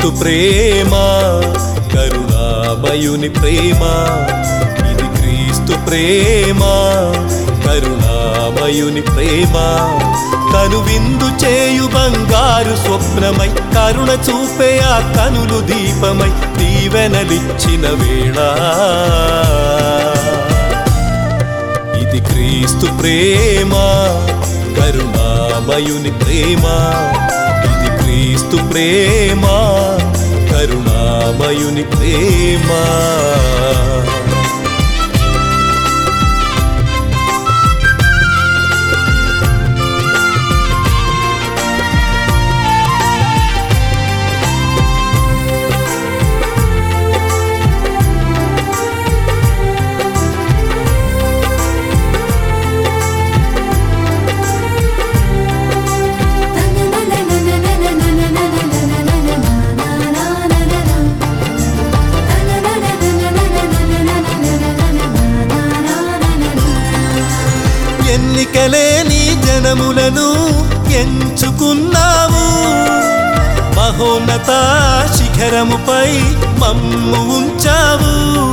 క్రీస్తు ప్రేమ కరుణామయుని ప్రేమ ఇది క్రీస్తు ప్రేమ కరుణామయుని ప్రేమ కనువిందు చేయు బంగారు స్వప్నమై కరుణ చూపే ఆ కనులు దీపమై దీవెనలిచ్చిన వేళ ఇది క్రీస్తు ప్రేమ కరుణామయుని ప్రేమ ఇది క్రీస్తు ప్రేమ కరుణామయుని ప్రేమ ఎన్నికలేని జనములను ఎంచుకున్నావు మహోన్నత శిఖరముపై మమ్ము ఉంచావు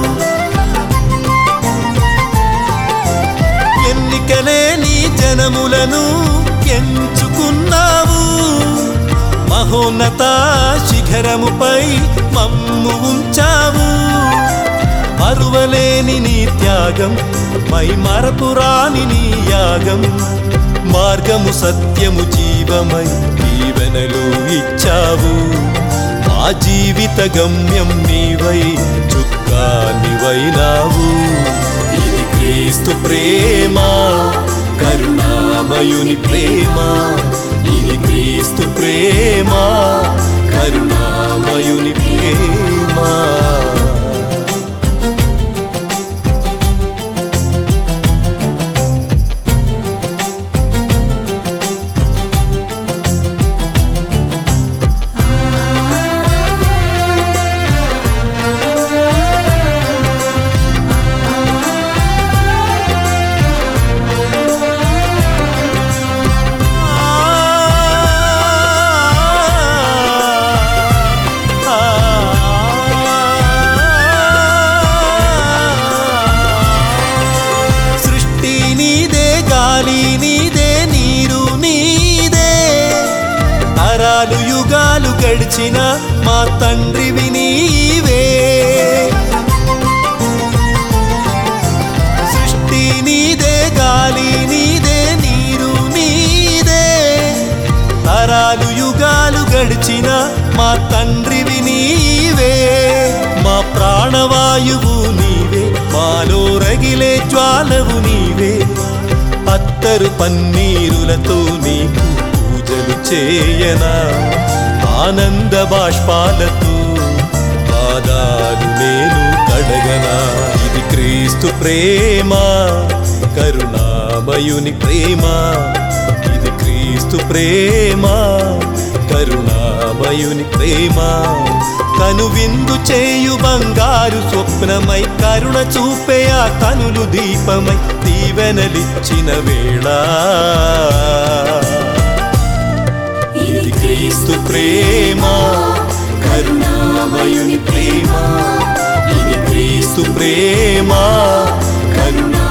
ఎన్నికలేని జనములను ఎంచుకున్నావు మహోన్నత శిఖరముపై మమ్ము ఉంచావు మరువలేని నీ త్యాగం మై మరపురాని నీ యాగం మార్గము సత్యము జీవమై జీవనలు ఇచ్చావు మా జీవిత గమ్యం నీవై చుక్కా నీవైనావు ఇది క్రీస్తు ప్రేమ కరుణామయుని ప్రేమ ఇది క్రీస్తు ప్రేమ కరుణామయుని ప్రేమ సృష్టి నీదే గాలి నీదే నీరు నీదే తరాలు యుగాలు గడిచిన మా తండ్రివి నీవే సృష్టి నీదే గాలి నీదే నీరు నీదే తరాలు యుగాలు గడిచిన మా తండ్రివి నీవే మా ప్రాణవాయువు నీవే మాలో రగిలే జ్వాలవు నీవే అత్తరు పన్నీరులతో నీకు పూజలు చేయనా ఆనంద బాష్పాలతో పాదాలు నేను కడగనా ఇది క్రీస్తు ప్రేమ కరుణామయుని ప్రేమ ఇది క్రీస్తు ప్రేమ కరుణామయుని ప్రేమ కనువిందు చేయు బంగారు స్వప్నమై కరుణ చూపే ఆ కనులు దీపమై దీవెనలిచ్చిన వేళ ఇది క్రీస్తు ప్రేమ కరుణామయుని ప్రేమ ఇది క్రీస్తు ప్రేమ కరుణా